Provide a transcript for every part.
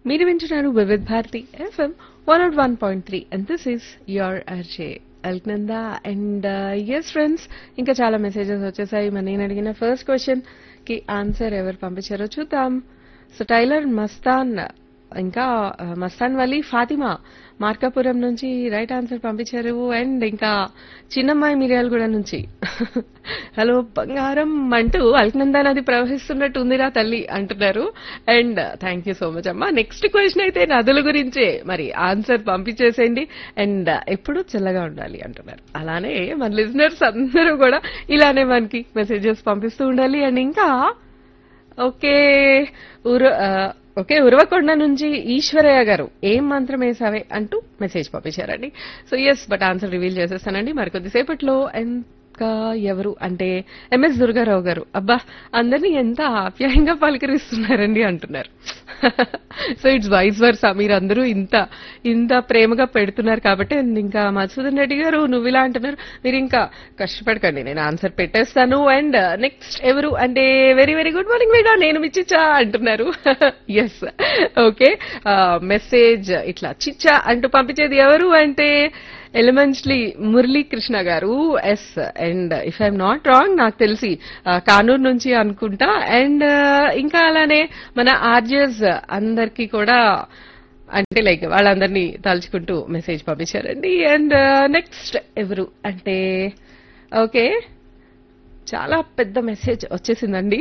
మీరు వింటున్నారు Vividh Bharati FM one nought one point three and this is your RJ Alaknanda and yes friends ఇంకా చాలా messages వచ్చేసాయి మరి నేను అడిగిన ఫస్ట్ క్వశ్చన్ కి ఆన్సర్ ఎవరు పంపించారో చూద్దాం సో టైలర్ మస్తాన్ ఇంకా ఆ, మస్తాన్ వలి ఫాతిమా మార్కాపురం నుంచి రైట్ ఆన్సర్ పంపించారు అండ్ ఇంకా చిన్నమ్మాయి మిర్యాలగూడ నుంచి హలో బంగారం అంటూ అల్కనందా నది ప్రవహిస్తున్నట్టు ఉందిరా తల్లి అంటున్నారు and thank you so much అమ్మా నెక్స్ట్ క్వశ్చన్ అయితే నదుల గురించే మరి ఆన్సర్ పంపించేసేయండి అండ్ ఎప్పుడు చల్లగా ఉండాలి అంటున్నారు అలానే మన లిజనర్స్ అందరూ కూడా ఇలానే మనకి మెసేజెస్ పంపిస్తూ ఉండాలి అండ్ ఇంకా ఓకే ఉర ఆ, ఓకే ఉరవకొండ నుంచి ఈశ్వరయ్య గారు ఏం మంత్రం వేసావే అంటూ మెసేజ్ పంపించారండి so yes but answer reveal చేసేస్తానండి మరి కొద్దిసేపట్లో ఇంకా ఎవరు అంటే ఎంఎస్ దుర్గారావు గారు అబ్బా అందరినీ ఎంత ఆప్యాయంగా పలకరిస్తున్నారండి అంటున్నారు సో ఇట్స్ వైస్ వర్సా మీరు అందరూ ఇంత ఇంత ప్రేమగా పెడుతున్నారు కాబట్టి and ఇంకా మధుసూదన్ రెడ్డి గారు నువ్వు ఇలా అంటున్నారు మీరు ఇంకా కష్టపడకండి నేను ఆన్సర్ పెట్టేస్తాను అండ్ నెక్స్ట్ ఎవరు అంటే very very good morning madam నేను మీ చిచ్చా అంటున్నారు ఎస్ ఓకే మెసేజ్ ఇట్లా చిచ్చా అంటూ పంపించేది ఎవరు అంటే ఎలిమెంట్లీ మురళీ కృష్ణ గారు yes and if I'm not wrong నాకు తెలిసి ఆ, కానూరు నుంచి అనుకుంటా అండ్ ఇంకా అలానే మన ఆర్జెస్ అందరికీ కూడా అంటే లైక్ వాళ్ళందరినీ తలుచుకుంటూ మెసేజ్ పంపించారండి అండ్ నెక్స్ట్ ఎవరు అంటే ఓకే చాలా పెద్ద మెసేజ్ వచ్చేసిందండి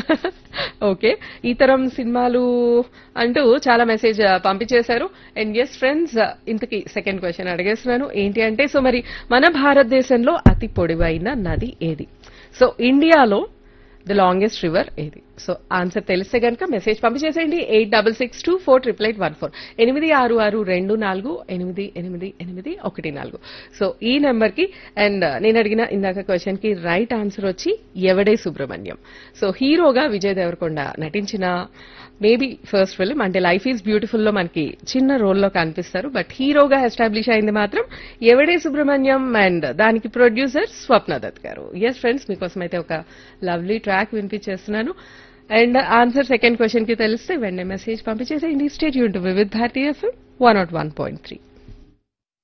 ఓకే ఈ తరం సినిమాలు అంటూ చాలా మెసేజ్ పంపించేశారు అండ్ ఎస్ ఫ్రెండ్స్ ఇంతకీ సెకండ్ క్వశ్చన్ అడిగేస్తున్నాను ఏంటి అంటే సో మరి మన భారతదేశంలో అతి పొడవైన నది ఏది సో ఇండియాలో ద లాంగెస్ట్ రివర్ ఏది సో ఆన్సర్ తెలిస్తే కనుక మెసేజ్ పంపించేసేయండి eight double six two four triple eight one four ఎనిమిది ఆరు ఆరు రెండు నాలుగు ఎనిమిది ఎనిమిది ఎనిమిది ఒకటి నాలుగు సో ఈ నెంబర్ కి అండ్ నేను అడిగిన ఇందాక క్వశ్చన్ కి రైట్ ఆన్సర్ వచ్చి ఎవడే సుబ్రహ్మణ్యం సో హీరోగా విజయ్ దేవరకొండ నటించిన మేబీ ఫస్ట్ ఫిల్మ్ అంటే లైఫ్ ఈజ్ బ్యూటిఫుల్ లో మనకి చిన్న రోల్లో కనిపిస్తారు బట్ హీరోగా ఎస్టాబ్లిష్ అయింది మాత్రం ఎవడే సుబ్రహ్మణ్యం అండ్ దానికి ప్రొడ్యూసర్ స్వప్న దత్ గారు ఎస్ ఫ్రెండ్స్ మీకోసం అయితే ఒక లవ్లీ ట్రాక్ వినిపించేస్తున్నాను అండ్ ఆన్సర్ సెకండ్ క్వశ్చన్ కి తెలిస్తే వెంటనే మెసేజ్ పంపించేసేయండి స్టేట్ యూన్ to Vividh Bharati FM one nought one point three